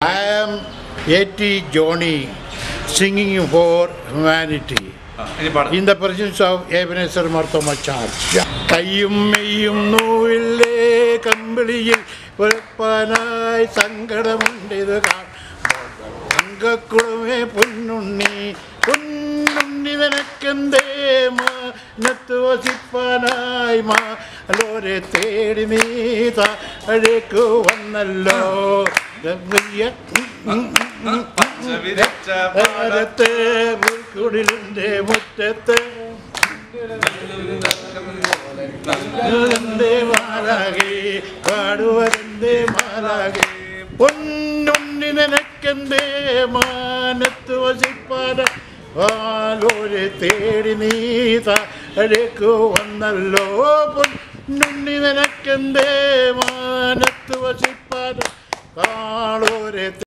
I am A.T. Johnny singing for humanity ആ, ഇനി പാടാം in the presence of Ebenezer Marthoma Church. കയ്യും മെയ്യും നോവില്ലേ കമ്പിളിയിൽ പുറപ്പാനായി സങ്കടമുണ്ട് ഇത് അങ്കക്കുളമേ പൊന്നുണ്ണി പൊന്നുണ്ണി നിനക്കെന്തേ മാനത്ത് വസിപ്പാനായി മാലോരെ തേടി നീ താഴേക്ക് വന്നല്ലോ ഗംഗയ്യ വിരിച്ച പാടത്ത് ഭാരത്തെ മുൾക്കുടിലിന്റെ മുറ്റത്ത് എന്തേ മാലാകെ പാടുവരെന്തേ മാലാകെ പൊന്നുണ്ണി നിനക്കെന്തേ മാനത്ത് വസിപ്പാന ആലോരെ തേടി നീ താഴേക്ക് വന്നല്ലോ പൊന്നുണ്ണി നിനക്കെന്തേ മാനത്ത് വസിപ്പാന കാളോരെ